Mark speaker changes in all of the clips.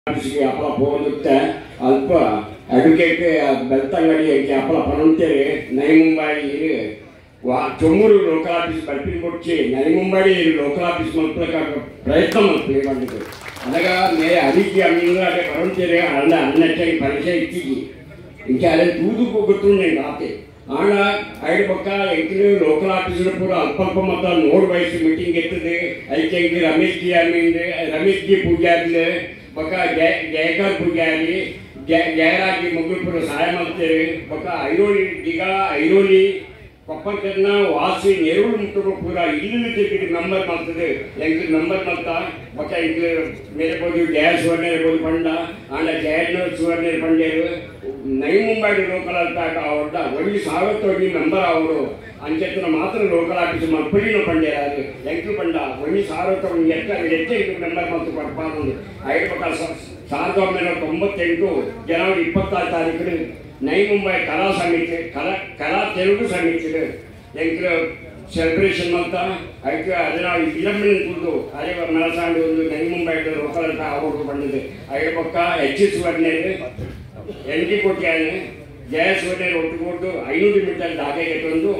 Speaker 1: ಆಫೀಸ್ಗೆ ಅಪ್ಪಲ ಹೋಗುತ್ತೆ ಅಲ್ಪ ಅಡ್ವೊಕೇಟ್ ಬೆಳ್ತಂಗಡಿ ಐತಿ ಅಪ್ಪಲ ಪನಂತೇಳಿ ನೈ ಮುಂಬಾಯಿ ವಾ ಚೊಮ್ಮೂರು ಲೋಕಲ್ ಆಫೀಸ್ ಬರ್ಪಿನ ಕೊಡ್ಚಿ ನೈ ಮುಂಬಾಯಿ ಲೋಕಲ್ ಆಫೀಸ್ ಮಲ್ಪಲಕ ಪ್ರಯತ್ನ ಮಾಡ್ತೀವಿ ಮಾಡಿದ್ದು ಅದಾಗ ಮೇ ಅದಿಕ್ಕೆ ಅಮ್ಮಿಂದ ಅದೇ ಪರಂತೇಳಿ ಅಲ್ಲ ಅನ್ನಟ್ಟಾಗಿ ಪರಿಚಯ ಇಚ್ಚಿಗಿ ఇంకా అదే దూదు పోగొట్టుండే రాతే ఆడ ఐదు పక్క ఎంకిలు లోకల్ ఆఫీసులు పూర అల్పల్ప మొత్త నోడ్ వయసు మీటింగ్ ఎత్తుది అయితే ఇంక రమేష్ జీ అమ్మింది రమేష్ జీ పూజారులు పక్క జయ జయకర్ పూజారి జయ జయరాజి ముగ్గురు సహాయం అవుతారు పక్క ఐరోలి దిగ ఐరోలి ಕೊಪ್ಪರ್ಕನ್ನ ವಾಸಿ ನೆರಳು ಮುಟ್ಟರು ಪೂರ ಇಲ್ಲಿ ತಿರುಗಿ ಮೆಂಬರ್ ಮಾಡ್ತದೆ ಎಂಕ್ ಮೆಂಬರ್ ಮಾಡ್ತ ಬಕ್ಕ ಇಂಕ್ ಮೇರೆ ಬೋದು ಜಯ ಸುವರ್ಣ ಬೋದು ಪಂಡ ಆಂಡ ಜಯಣ್ಣ ಸುವರ್ಣ ಪಂಡೇರು ನೈ ಮುಂಬೈ ಲೋಕಲ್ ಅಂತ ಅವ್ರದ್ದ ಒಳ್ಳೆ ಸಾವಿರತ್ತು ಒಳ್ಳೆ ಮೆಂಬರ್ ಅವರು ಅಂಚೆತ್ತನ ಮಾತ್ರ ಲೋಕಲ್ ಆಫೀಸ್ ಮಲ್ಪಡಿನ ಪಂಡೇರ ಅದು ಎಂಕ್ಲು ಪಂಡ ಒಳ್ಳೆ ಸಾವಿರತ್ತು ಒಂದು ಎತ್ತ ಎತ್ತ ಇಂಕ್ ಮೆಂಬರ್ ಮತ್ತು ಕೊಡ್ಪಾದೊಂದು ಐದು ಪಕ್ಕ ಸಾವಿರದ ಒಂಬೈನೂರ ತೊಂಬತ್ತೆಂಟು ಜನವರಿ ಇಪ್ಪತ್ತಾರು ತಾರೀಕು ನೈ ಮುಂಬೈ ಕಲಾ ಸಮಿತಿ ಕಲಾ ಕಲಾ ತೆಲುಗು ಸಮಿತಿ ಎಂಕ್ರ ಸೆಲೆಬ್ರೇಷನ್ ಅಂತ ಅದಕ್ಕೆ ಅದನ್ನ ವಿಲಂಬನೆ ಕುರಿತು ಅದೇ ಮನಸಾಂಡು ಒಂದು ನೈ ಮುಂಬೈ ಲೋಕಲ್ ಅಂತ ಅವರು ಬಂದಿದೆ ಐದು ಪಕ್ಕ ಎಚ್ ಎಸ್ ವರ್ಣೇರು ಎನ್ ಡಿ ಕೊಟ್ಟಿಯಾನೆ ಜಯ ವರ್ಣೇರು ಒಟ್ಟುಕೊಟ್ಟು ಐನೂರು ಮೀಟರ್ ದಾಖಲೆ ತಂದು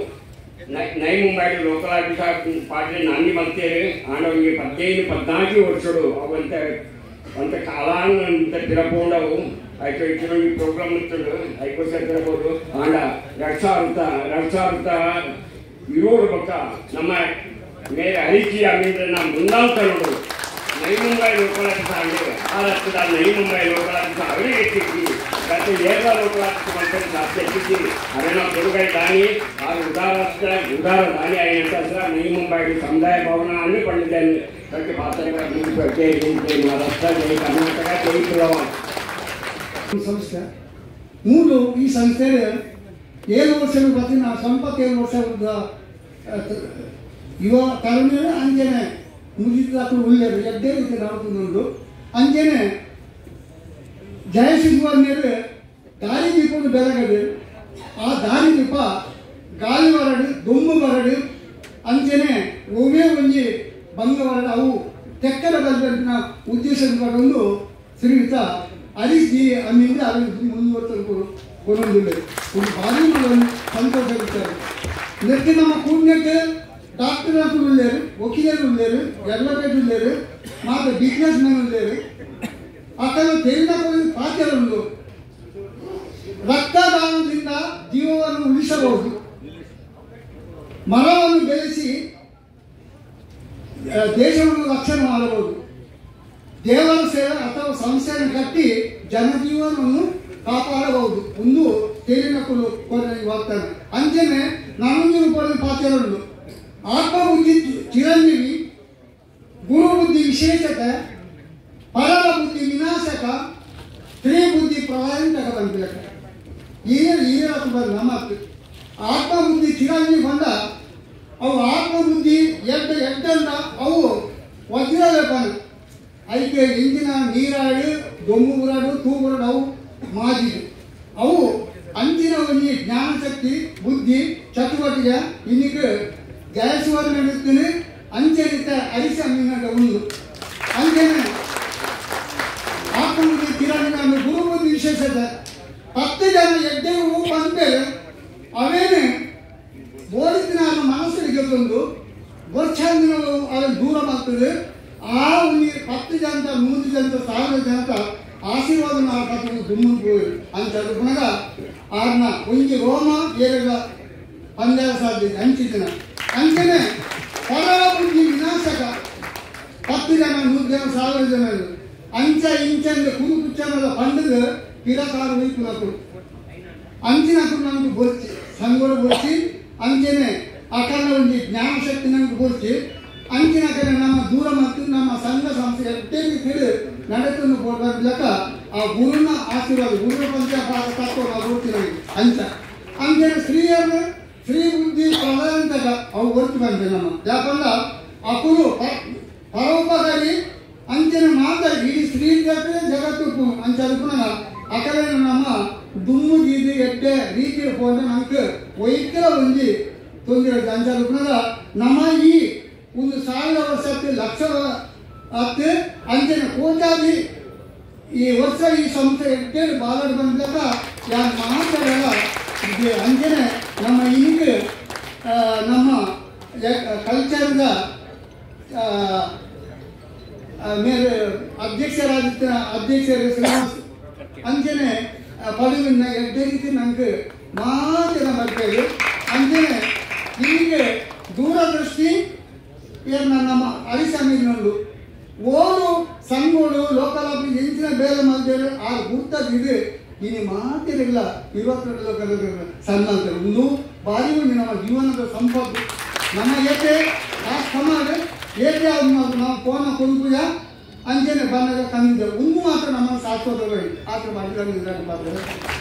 Speaker 1: ನೈ ಮುಂಬೈ ಲೋಕಲ್ ಆಫೀಸ್ ಪಾರ್ಟಿ ನಾನಿ ಮತ್ತೇರಿ ಆಂಡ ಒಂದು ಪದಿನೈದು ಪದ್ನಾಲ್ಕು ವರ್ಷಗಳು ಅವಂತ ಅಂತ ಕಾಲಾಂಗ ಅಂತ ತಿರಪೋಂಡವು ಆಯ್ತು ಇಟ್ಟಿರೋ ಈ ಪ್ರೋಗ್ರಾಮ್ ಇರ್ತದೆ ಐಕೋಸ ತಿರಬಹುದು ಆಂಡ ಎರಡ್ ಸಾವಿರದ ಎರಡ್ ಸಾವಿರದ ಇರೋರು ಪಕ್ಕ ನಮ್ಮ ಮೇಲೆ ಹರಿಚಿ ಆಮೇಲೆ ನಮ್ಮ ಮುಂದಾಲ್ ತರೋದು ನೈ ಮುಂಬೈ ಲೋಕಲ್ ಆಫೀಸ್ ಆಗಿದೆ ಆ ರಸ್ತದ ನೈ ಮುಂಬೈ ಲೋಕಲ್ ಆಫೀಸ್ ಅವರೇ ಎತ್ತಿದ್ವಿ ಮತ್ತೆ ಏರ್ಲ ಲೋಕಲ್ ಆಫೀಸ್ ಮಾಡ್ತಾರೆ ಜಾಸ್ತಿ ಎತ್ತಿದ್ವಿ ಅದೇ ನಾವು ಕೊಡುಗೈ ದಾನಿ ಆ ಉದಾರ ಉದಾರ ದಾನಿ ಆಗಿನ ಹೆಸರ ನೈ ಮುಂಬೈ ಸಮುದಾಯ ಭವನ ಅಲ್ಲಿ ಪಂಡಿದ್ದೇನೆ ಪ್ರತಿ ಪಾತ್ರ ಜೈ ಹಿಂದ್ ಜೈ ಮಹಾರಾಷ್ಟ್ರ ಜೈ ಕರ್ನಾಟಕ ಜೈ ಪುಲವಾಮ
Speaker 2: ಈ ಸಂಸ್ಥೆ ಮೂರು ಈ ಸಂಸ್ಥೆ ಏಳು ವರ್ಷದ ಬತ್ತಿನ ಸಂಪತ್ತೇಳು ವರ್ಷದ ಯುವ ತರುಣ ಅಂಜನೆ ಮುಗಿದಾಕಲು ಉಳ್ಳೇರು ಎದ್ದೇ ರೀತಿ ನಡುತ್ತುಂಡು ಅಂಜನೆ ಜಯಸಿಂಹನ್ನೇರು ದಾರಿ ದೀಪದ ಬೆಳಗದು ಆ ದಾರಿ ದೀಪ ಗಾಳಿ ಬರಡು ದೊಮ್ಮು ಬರಡು ಅಂಜನೆ ಒಮ್ಮೆ ಒಂಜಿ ಭಂಗ ಬರಡು ಅವು ತೆಕ್ಕಲ ಬಲ್ಬೆಂಟಿನ ಉದ್ದೇಶವನ್ನು ಶ್ರೀಯುತ ಹರೀಶ್ ಜಿ ಅಮ್ಮಿಂದ ಅಭಿವೃದ್ಧಿ ಮುಂದುವರೆಸಲು ಕೊನೊಂದಿಲ್ಲ ಒಂದು ಭಾರಿ ಒಂದು ಸಂತೋಷ ಇರ್ತಾರೆ ಇದಕ್ಕೆ ನಮ್ಮ ಪುಣ್ಯಕ್ಕೆ ಡಾಕ್ಟರ್ ಅಂತ ಉಳ್ಳೇರು ವಕೀಲರು ಉಳ್ಳೇರು ಎಲ್ಲರೂ ಉಳ್ಳೇರು ಮಾತ್ರ ಬಿಸ್ನೆಸ್ ಮ್ಯಾನ್ ಉಳ್ಳೇರು ಅక్కడ ತೆರಿದ ಪಾತ್ರರುಂಡು ರಕ್ತದಾನದಿಂದ ಜೀವವನ್ನು ಉಳಿಸಬಹುದು ಮರವನ್ನು ಬೆಳೆಸಿ ಆ, ದೇಶವನ್ನು ರಕ್ಷಣೆ ಮಾಡಬಹುದು ದೇವರ ಸೇವೆ ಅಥವಾ ಸಂಸ್ಥೆಯನ್ನು ಕಟ್ಟಿ ಜನಜೀವನವನ್ನು ಕಾಪಾಡಬಹುದು ಒಂದು ತೇಲಿನ ಕೊಡು ಕೊಡಲಿ ವಾಗ್ತಾನೆ ಅಂಜನೆ ನಮಗೆ ಕೊಡಲಿ ಪಾತ್ರರುಂಡು ಆತ್ಮಬುದ್ಧಿ ಚಿರಂಜೀವಿ ಗುರು ಬುದ್ಧಿ ವಿಶೇಷತೆ ಪರರ ಬುದ್ಧಿ ವಿನಾಶಕ ಸ್ತ್ರೀ ಬುದ್ಧಿ ಪ್ರಳಯಂತಕ ಬಂದಿರಕ ಈಗ ಈಗ ಬಂದ ಮತ್ತು ಆತ್ಮಬುದ್ಧಿ ಚಿರಂಜೀವಿ ಬಂದ ಅವು ಆತ್ಮಬುದ್ಧಿ ಎಡ್ಡ ಎಡ್ಡಂಡ ಅವು ವಜ್ರದ ಬನ ಅದಕ್ಕೆ ಇಂಜಿನ ನೀರಾಡು ದೊಮ್ಮು ಬುರಾಡು ತೂ ಬುರಾಡು ಅವು ಮಾಜಿದು ಅವು ಅಂಚಿನ ಒಂದು ಜ್ಞಾನಶಕ್ತಿ ಬುದ್ಧಿ ಚಟುವಟಿಕೆ ಇನ್ನಿಗೆ ಜಯಸುವರ್ ನಡೆಸ್ತೀನಿ ಅಂಚರಿತ ಐಸ ಮೀನಾಗ ಒಂದು ಅಂಜನೆ ಆತ್ಮಬುದ್ಧಿ ಕಿರಣ ಗುರುಬುದ್ಧಿ ವಿಶೇಷತೆ ಹತ್ತು ಜನ ಎಡ್ಡೆಗೂ ಬಂದ್ಮೇಲೆ ಅವೇನೆ ಓದಿನ ಅವನ ಮನಸ್ಸಿಗೆ ಒಂದು ವರ್ಷಾಂದಿನ ಅದನ್ನು ದೂರ ಮಾಡ್ತದೆ ಆ ಒಂದು ಹತ್ತು ಜನ ಮೂರು ಜನ ಸಾವಿರ ಜನ ಆಶೀರ್ವಾದ ನಾವು ಕಟ್ಟು ದುಮ್ಮು ಅಂತ ಪುನಃ ಆರ್ನ ಒಂಜಿ ರೋಮ ಏರಗ ಪಂದ್ಯಾವ ಸಾಧ್ಯತೆ ಹಂಚಿದನ ಅಂಚನೆ ಪರರ ಬುದ್ಧಿ ವಿನಾಶಕ ಹತ್ತು ಜನ ನೂರು ಜನ ಸಾವಿರ ಜನ ಅಂಚ ಇಂಚಂದ ಕುದು ಕುಚ್ಚನದ ಪಂಡದ ಪಿರಕಾರ ವೈಪುಲಕು ಅಂಚಿನప్పుడు ನಮ್ಗೆ ಬೊರ್ಚಿ ಸಂಗೋಳ ಬೊರ್ಚಿ ಅಂಚನೆ ಅಕಲ ಒಂದು ಜ್ಞಾನಶಕ್ತಿ ನಮ್ಗೆ ಬೊರ್ಚಿ ಅಂಚಿನ ಕಡೆ ನಮ್ಮ ದೂರ ಮತ್ತು ನಮ್ಮ ಸಂಘ ಸಂಸ್ಥೆ ಎಟ್ಟೇಲಿ ಕೇಳಿ ನಡೆತನ್ನು ಲೆಕ್ಕ ಆ ಗುರುನ ಆಶೀರ್ವಾದ ಗುರು ಪಂಚಪಾದ ತತ್ವ ನಾವು ಓದ್ತೀವಿ ಅಂಚ ಅಂಚನೆ ಸ್ತ್ರೀಯರು ಸ್ತ್ರೀ ಬುದ್ಧಿ ಪ್ರಧಾನತಕ ಅವು ಒತ್ತು ಬಂದೆ ನಮ್ಮ ಯಾಕಂದ್ರೆ ಅಕುರು ಪರೋಪಕಾರಿ ಅಂಚನೆ ಮಾತ ಇಡೀ ಸ್ತ್ರೀ ಜಗತ್ತು ಜಗತ್ತು ಅಂಚನೆ ಪುನಃ ಅಕಲೆ ನಮ್ಮ ದುಮ್ಮು ಗೀದಿ ಎಡ್ಡೆ ರೀತಿಯ ಪೋಂಡ ನಮ್ಗೆ ವೈದ್ಯರ ಒಂಜಿ ತೊಂದರೆ ಅಂಚಲು ಪುನಃ ನಮ್ಮ ಈ ಒಂದು ಸಾವಿರ ವರ್ಷಕ್ಕೆ ಲಕ್ಷ ಹತ್ತು ಅಂಚನೆ ಕೋಟಾದಿ ಈ ವರ್ಷ ಈ ಸಂಸ್ಥೆ ಎಟ್ಟೇಳಿ ಬಾಲಾಡ್ ಬಂದಾಗ ಯಾರು ಮಾತಾಡಲ್ಲ ಇದು ಅಂಜನೆ ನಮ್ಮ ಇನ್ನಿಗೆ ಆ, ನಮ್ಮ ಕಲ್ಚರ್ದ ಮೇಲೆ ಅಧ್ಯಕ್ಷರಾದ ಅಧ್ಯಕ್ಷರ ಶ್ರೀನಿವಾಸ್ ಅಂಜನೆ ಪದವಿನ ಎಡ್ಡೆ ರೀತಿ ನಂಗೆ ಮಾತಿನ ಬರ್ತೇವೆ ಅಂಜನೆ ಹೀಗೆ ದೂರದೃಷ್ಟಿ ಏನು ನಮ್ಮ ಅರಿಸಮಿನೊಂದು ಓಡು ಸಂಗೋಡು ಲೋಕಲ್ ಆಫೀಸ್ ಎಂಚಿನ ಬೇಲೆ ಮಾಡಿದ್ರೆ ಆ ಗುರ್ತದಿದೆ ಇನ್ನು ಮಾತಿರಲಿಲ್ಲ ಇವತ್ತೆರಡು ಲೋಕದ ಸನ್ಮಾನ ಒಂದು ಭಾರಿ ಒಂದು ನಮ್ಮ ಜೀವನದ ಸಂಪತ್ತು ನಮ್ಮ ಏಕೆ ಆ ಸಮಾಜ ಏಕೆ ಅವ್ರು ನಾವು ಫೋನ ಕೊಂಡುಯ ಅಂಜನೆ ಬಂದಾಗ ತಂದಿದ್ದೇವೆ ಒಂದು ಮಾತ್ರ ನಮ್ಮ ಶಾಶ್ವತವಾಗಿ ಆತರ ಮಾಡಿದ್ರೆ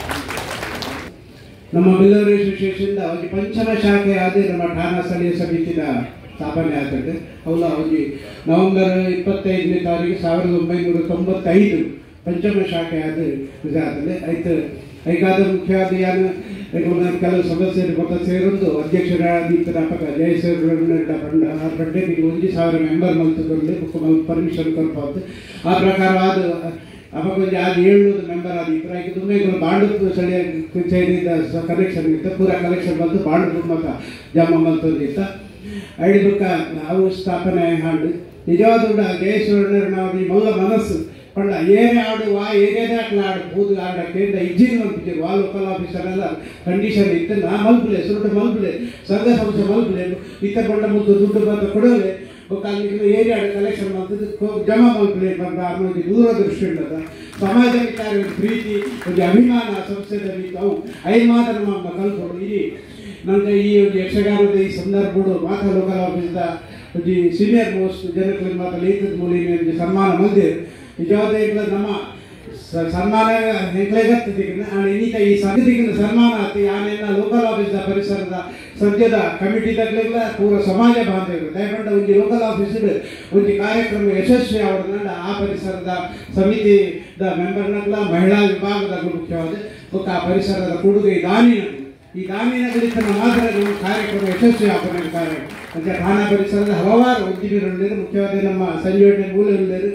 Speaker 3: ನಮ್ಮ ಬೆಳ್ಳೂರು ಅಸೋಸಿಯೇಷನ್ ಒಂದು ಪಂಚಮ ಶಾಖೆ ಆದ ನಮ್ಮ ಠಾಣಾ ಸ್ಥಳೀಯ ಸಮಿತಿನ ಸ್ಥಾಪನೆ ಆಗ್ತದೆ ಅವಳ ಒಂದು ನವೆಂಬರ್ ಇಪ್ಪತ್ತೈದನೇ ತಾರೀಕು ಸಾವಿರದ ಒಂಬೈನೂರ ತೊಂಬತ್ತೈದು ಪಂಚಮ ಶಾಖೆ ಆದ ಇದಾಗ್ತದೆ ಆಯ್ತು ಐಗಾದ ಮುಖ್ಯವಾದ ಏನು ಈಗ ನಾನು ಕೆಲವು ಸದಸ್ಯರು ಮೊತ್ತ ಸೇರೊಂದು ಅಧ್ಯಕ್ಷರಾದಿತ್ತರ ಪಕ್ಕ ಜಯಸೇವರನ್ನ ಬಂಡ ಆ ಬಡ್ಡೆಗೆ ಒಂದು ಸಾವಿರ ಮೆಂಬರ್ ಮಲ್ತುಕೊಂಡು ಬುಕ್ ಪರ್ಮಿಷನ್ ಕೊಡ್ಬೋದು ಆ ಪ್ರಕಾರವಾದ ಅವಾಗ ಒಂದು ಆದ ಏಳ್ನೂರು ಮೆಂಬರ್ ಆದ ಇಬ್ಬರು ಆಯ್ಕೆ ತುಂಬ ಈಗ ಬಾಂಡು ಸ್ಥಳೀಯ ಕಚೇರಿಯಿಂದ ಕಲೆಕ್ಷನ್ ಇತ್ತು ಪೂರ ಕಲೆಕ್ಷನ್ ಬಂದು ಬಾಂಡು ಮತ ಜಮಾ ಮಲ್ತದಿತ್ತ ಐದು ಬುಕ್ಕ ನಾವು ಸ್ಥಾಪನೆ ಹಾಡು ನಿಜವಾದ ಉಂಡ ಜಯೇಶ್ವರನ ನಾವು ಈ ಮೊಲ್ಲ ಮನಸ್ಸು ಪಂಡ ಏನೇ ಆಡು ಆ ಏನೇದೇ ಆಟಲ ಆಡು ಪೂದು ಆಡಕ್ಕೆ ಇಜ್ಜಿನ ಮಲ್ಪಿದ್ರು ಆ ಲೋಕಲ್ ಆಫೀಸರ್ ಎಲ್ಲ ಕಂಡೀಷನ್ ಇತ್ತು ನಾ ಮಲ್ಪಲೆ ಸುರುಟು ಮಲ್ಪಲೆ ಸಂಘ ಸಂಸ್ಥೆ ಮಲ್ಪಲೆ ಇತ್ತ ಬಂಡ ಮುದ್ದು ದುಡ್ಡು ಬಂದ ಕೊಡೋಲೆ ಅಲ್ಲಿ ಏರಿಯಾ ಕಲೆಕ್ಷನ್ ಮಾಡ್ತಿದ್ದು ಜಮಾ ಮಲ್ಪಲೆ ಬಂದ ಅನ್ನೋದು ದೂರದೃಷ್ಟಿ ಉಂಟದ ಸಮಾಜದಲ್ಲಿ ಕಾರ್ಯ ಒಂದು ಪ್ರೀತಿ ಒಂದು ಅಭಿಮಾನ ಸಂಸ್ಥೆದಲ್ಲಿ ಅವು ಐದು ಮಾತ್ರ ನಮ್ಮ ಕಲ್ಕೊಂಡು ಇಡೀ ನನಗೆ ಈ ಒಂದು ಯಕ್ಷಗಾನದ ಈ ಸಂದರ್ಭಗಳು ಮಾತಾ ಲೋಕಲ್ ಆಫೀಸ್ದ ಒಂದು ಸೀನಿಯರ್ ಮೋಸ್ಟ್ ಜನಕ್ಕೆ ಮಾತ್ರ ಲೇಖದ ಮೂಲಿನ ಒಂದು ಸನ್ಮಾನ ಮಂದಿ ನಿಜವಾದ ಇಲ್ಲ ನಮ್ಮ ಸ- ಸನ್ಮಾನ ಹೆಂಗ್ಲೆಗತ್ತಿದ್ದೀಗ ನಾನು ಇನ್ನೀಗ ಈ ಸಂಗತಿಗಿನ ಸನ್ಮಾನ ಆತಿ ಆನೆಲ್ಲ ಲೋಕಲ್ ಆಫೀಸ್ದ ಪರಿಸರದ ಸದ್ಯದ ಕಮಿಟಿ ತಗ್ಲಿಲ್ಲ ಪೂರ ಸಮಾಜ ಬಾಂಧವ್ಯ ದಯಪಂಡ ಒಂದು ಲೋಕಲ್ ಆಫೀಸ್ ಒಂದು ಕಾರ್ಯಕ್ರಮ ಯಶಸ್ವಿ ಅವರನ್ನ ಆ ಪರಿಸರದ ಸಮಿತಿದ ಮೆಂಬರ್ನಲ್ಲ ಮಹಿಳಾ ವಿಭಾಗದ ಮುಖ್ಯವಾದ ಬೊಕ್ಕ ಆ ಪರಿಸರದ ಕೊಡುಗೆ ದಾನಿನ ಈ ದಾನಿನ ಕುರಿತ ಮಾತ್ರ ನಮ್ಮ ಕಾರ್ಯಕ್ರಮ ಯಶಸ್ವಿ ಆಪನೆ ಕಾರ್ಯ ಅಂತ ಠಾಣಾ ಪರಿಸರದ ಹಲವಾರು ಉದ್ಯಮಿಗಳು ಮುಖ್ಯವಾದ ನಮ್ಮ ಸಂಯೋಜನೆ ಮೂಲರು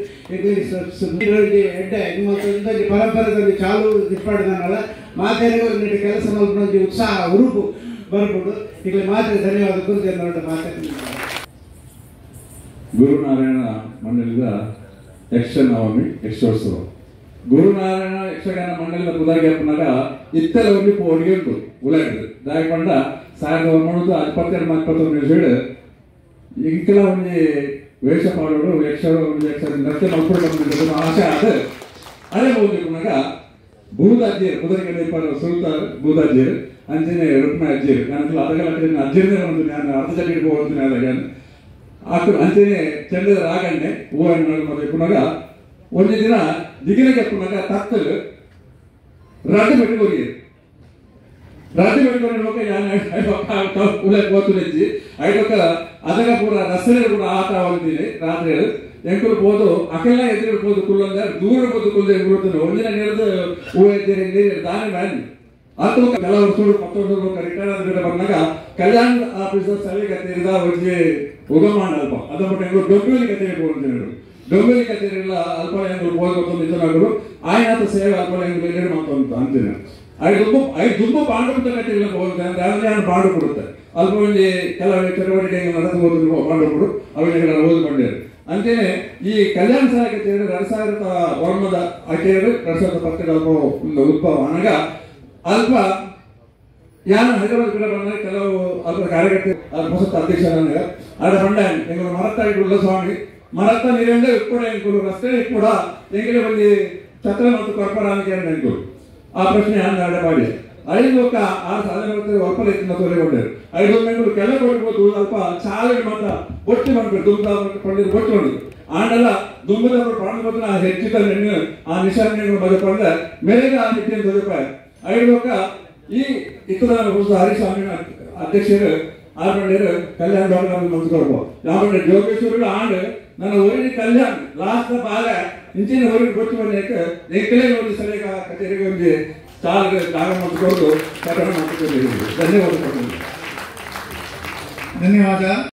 Speaker 3: ಎಡ್ಡೆ ನಿಮ್ಮೊಂದು ಪರಂಪರೆಯಲ್ಲಿ ಚಾಲು ಇಟ್ಪಾಡಿದನಲ್ಲ ಮಾತೇನೆ ಒಂದು ಕೆಲಸ ಮಲ್ಕೊಂಡು ಉತ್ಸಾಹ ಉರುಪು ಬರ್ಬೋದು ಈಗ ಮಾತ್ರ ಧನ್ಯವಾದ ಕುರಿತು ಎರಡು ಮಾತಾಡ್ತೀನಿ
Speaker 4: ಗುರುನಾರಾಯಣ ಮಂಡಳಿದ ಯಕ್ಷನವಮಿ ಯಕ್ಷೋತ್ಸವ ಗುರುನಾರಾಯಣ ಯಕ್ಷಗಾನ ಮಂಡಳಿದ ಪುದಾರ್ಗಪ್ಪನಾಗ ಇತ್ತೆಲ್ಲ ಒಂದು ಒಡಿಗೆ ಉಂಟು ಉಲಗದು ದಾಗಿ ಪಂಡ ಸಾವಿರದ ಒಂಬೈನೂರ ಇಪ್ಪತ್ತೆರಡು ಇಪ್ಪತ್ತೊಂದು ನಿಮಿಷ ಇಂಕಲ ಒಂದು ವೇಷ ಮಾಡೋರು ಯಕ್ಷ ಒಂದು ಯಕ್ಷ ನೃತ್ಯ ಮಲ್ಕೊಂಡು ಆಸೆ ಆದ ಅದೇ ಹೋಗಿರುವಾಗ ಭೂದಾಜ್ಯರು ಕುದುರೆಗೆ ಇಪ್ಪಾರು ಸುಲ್ತಾನ್ ಭೂದಾಜ್ಯರು ಅಂಜನೆ ರುಕ್ಮ ಅಜ್ಜಿಯರು ನಾನು ಅದಕ್ಕೆಲ್ಲ ಅಜ್ಜಿರನೇ ಒಂದು ನಾನು ಅರ್ಧ ಜನ ಹೋಗ್ತೀನಿ ಅದಾಗ ಆಕು ಅಂಚನೆ ಚಂದದ ರಾಗಣ್ಣೆ ಹೂವನ್ನು ಮತ್ತೆ ಪುನಗ ಒಂದು ದಿನ ದಿಗಿಲಿಗೆ ಪುನಗ ತತ್ತಲು ರಾಜ ಬೆಟ್ಟು ಹೋಗಿ ರಾಜ ಬೆಟ್ಟು ಹೋಗ ಯಾನ ಉಲೆ ಕೋತುಲೆಜ್ಜಿ ಐದೊಕ್ಕ ಅದಗ ಪೂರ ರಸ್ತೆ ಕೂಡ ಆಟ ಹೋಗ್ತೀನಿ ರಾತ್ರಿ ಎಂಕುಲು ಪೋದು ಅಕೆಲ್ಲ ಎದುರು ಪೋದು ಕುಲ್ಲಂದ ದೂರ ಪೋದು ಕುಲ್ದ ಗುರುತನು ಒಂದಿನ ನೆರೆದು ಹೂ ಎದ್ದಿರಿ ನೀರು ದಾನಿ ಮಾಡಿ ಅದು ಕೆಲವರು ಸುಳ್ಳು ಮತ್ತೊಂದು ರಿಟೈರ್ ಆದ ಬಂದಾಗ ಕಲ್ಯಾಣ ಆಫೀಸರ್ ಸಲಹೆ ಸೇರಿದ ಒಂದು ಉಗಮಾನ ಅಲ್ಪ ಅದ ಬಿಟ್ಟು ಹೆಂಗು ಡೊಂಬೆಲಿ ಕಚೇರಿ ಹೋಗ್ತಿದ್ರು ಡೊಂಬೆಲಿ ಕಚೇರಿ ಇಲ್ಲ ಅಲ್ಪ ಹೆಂಗು ಹೋಗ್ಬೇಕು ನಿಜನಾಗರು ಆಯ್ನಾತ ಸೇವೆ ಅಲ್ಪ ಹೆಂಗು ಏನು ಮಾಡ್ಕೊಂತ ಅಂತೀನಿ ಐದು ದುಂಬು ಐದು ದುಂಬು ಬಾಂಡುಪುತ್ತ ಕಚೇರಿ ಹೋಗುತ್ತೆ ಅಂದ್ರೆ ಅದೇ ಬಾಂಡು ಕೊಡುತ್ತೆ ಅಲ್ಪ ಒಂದು ಕೆಲವು ಚಟುವಟಿಕೆ ನಡೆದು ಹೋದ್ರು ಬಾಂಡು ಕೊಡು ಅವನಿಗೆ ಓದ್ಕೊಂಡಿರು ಅಂತೇನೆ ಈ ಕಲ್ಯಾಣ ಸಹಾಯ ಕಚೇರಿ ಎರಡ್ ಸಾವಿರದ ಒಂಬದ ಕಚೇರಿ ಎರಡ್ ಸಾವಿರದ ಪತ್ತರ ಒಂದು ಉದ್ಭವ ಅನಗ ಅಲ್ಪ ಯಾರು ಹೈದರಾಬಾದ್ ಕಡೆ ಬಂದಾಗ ಕೆಲವು ಅದ್ರ ಕಾರ್ಯಕರ್ತೆ ಅದ್ರ ಹೊಸ ಅಧ್ಯಕ್ಷರಾಗ ಅದ ಬಂಡ ಎಂಗಳು ಮರತ್ತಾಗಿ ಸ್ವಾಮಿ ಮರತ್ತ ನೀರಿಂದ ಕೂಡ ಎಂಕುಲು ರಸ್ತೆ ಕೂಡ ಎಂಗಿನ ಬಂದು ಛತ್ರ ಮತ್ತು ಕೊರ್ಪರಾನಿಗೆ ಎಂಕುಲು ಆ ಪ್ರಶ್ನೆ ಹಂಗ ಅಡಪಾಡಿ ಐದು ಒಕ್ಕ ಆ ಸಾಧನೆ ಒಪ್ಪಲ ಇತ್ತಿನ ತೊಲೆಗೊಂಡರು ಐದು ಮೆಂಬರು ಕೆಲ ಕೊಡ್ಬೋದು ಅಲ್ಪ ಚಾಲಿಗೆ ಮಾತ್ರ ಬೊಟ್ಟಿ ಮಾಡ್ಬೇಕು ದುಂಬ ಕೊಂಡಿದ್ದು ಬೊಟ್ಟಿ ಮಾಡಿದ್ರು ಆಂಡಲ್ಲ ದುಂಬದವರು ಪ್ರಾಣ ಹೆಚ್ಚಿದ ನೆಣ್ಣು ಆ ನಿಶಾನೆಗಳು ಬದುಕೊಂಡ ಮೇಲೆಗೆ ಆ ನಿಟ್ಟಿನ ತೊದಪಾಯ ಐದು ಒಕ್ಕ ಈ ಇತರ ಹರಿಸ್ವಾಮಿ ಅಧ್ಯಕ್ಷರು ಆರ್ಮಂಡ್ಯರು ಕಲ್ಯಾಣ ಡಾಕ್ಟರ್ ಮಂತ್ಕೊಳ್ಬೋ ಯಾವಂದ್ರೆ ಜೋಗೇಶ್ವರರು ಆಂಡ್ ನನ್ನ ಊರಿನ ಕಲ್ಯಾಣ ಲಾಸ್ಟ್ ಭಾಗ ಇಂಚಿನ ಊರಿಗೆ ಗೊತ್ತು ಬಂದಕ್ಕೆ ಎಂಕಲೇ ಒಂದು ಸರಿಯಾಗ ಕಚೇರಿಗೆ ಒಂದು ಚಾಲ್ಗೆ ಜಾಗ ಮಂತ್ಕೊಂಡು ಕಟ್ಟಡ ಮಾಡ್ಕೊಂಡು ಧನ್ಯವಾದ
Speaker 2: ಧನ್ಯವಾದ